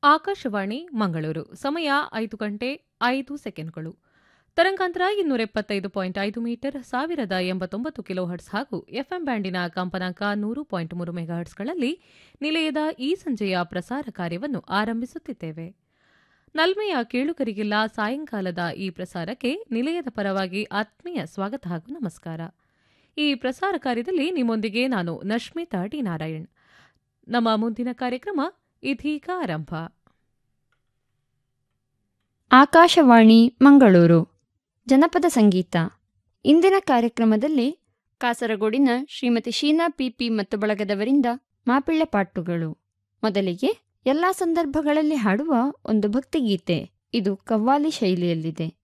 ಆಕಾಶವಾಣಿ ಮಂಗಳೂರು ಸಮಯ ಐದು ಗಂಟೆ ಐದು ಸೆಕೆಂಡ್ಗಳು ತರಂಗಾಂತರ ಇನ್ನೂರ ಎಪ್ಪತ್ತೈದು ಪಾಯಿಂಟ್ ಐದು ಮೀಟರ್ ಸಾವಿರದ ಎಂಬತ್ತೊಂಬತ್ತು ಕಿಲೋಹರ್ಟ್ಸ್ ಹಾಗೂ ಎಫ್ಎಂ ಬ್ಯಾಂಡಿನ ಕಂಪನಾಂಕ ನೂರು ಪಾಯಿಂಟ್ ಮೂರು ಮೆಗಾಹರ್ಟ್ಸ್ಗಳಲ್ಲಿ ನಿಲಯದ ಈ ಸಂಜೆಯ ಪ್ರಸಾರ ಕಾರ್ಯವನ್ನು ಆರಂಭಿಸುತ್ತಿದ್ದೇವೆ ನಲ್ಮೆಯ ಕೇಳುಗರಿಗೆಲ್ಲ ಸಾಯಂಕಾಲದ ಈ ಪ್ರಸಾರಕ್ಕೆ ನಿಲಯದ ಪರವಾಗಿ ಆತ್ಮೀಯ ಸ್ವಾಗತ ಹಾಗೂ ನಮಸ್ಕಾರ ಈ ಪ್ರಸಾರ ಕಾರ್ಯದಲ್ಲಿ ನಿಮ್ಮೊಂದಿಗೆ ನಾನು ನಶ್ಮಿತಾ ಡಿ ನಾರಾಯಣ್ ನಮ್ಮ ಮುಂದಿನ ಕಾರ್ಯಕ್ರಮ ಇದೀಗ ಆರಂಭ ಆಕಾಶವಾಣಿ ಮಂಗಳೂರು ಜನಪದ ಸಂಗೀತ ಇಂದಿನ ಕಾರ್ಯಕ್ರಮದಲ್ಲಿ ಕಾಸರಗೋಡಿನ ಶ್ರೀಮತಿ ಶೀನಾ ಪಿಪಿ ಮತ್ತು ಬಳಗದವರಿಂದ ಮಾಪಿಳ್ಳೆ ಪಾಟುಗಳು ಮೊದಲಿಗೆ ಎಲ್ಲಾ ಸಂದರ್ಭಗಳಲ್ಲಿ ಹಾಡುವ ಒಂದು ಭಕ್ತಿಗೀತೆ ಇದು ಕವ್ವಾಲಿ ಶೈಲಿಯಲ್ಲಿದೆ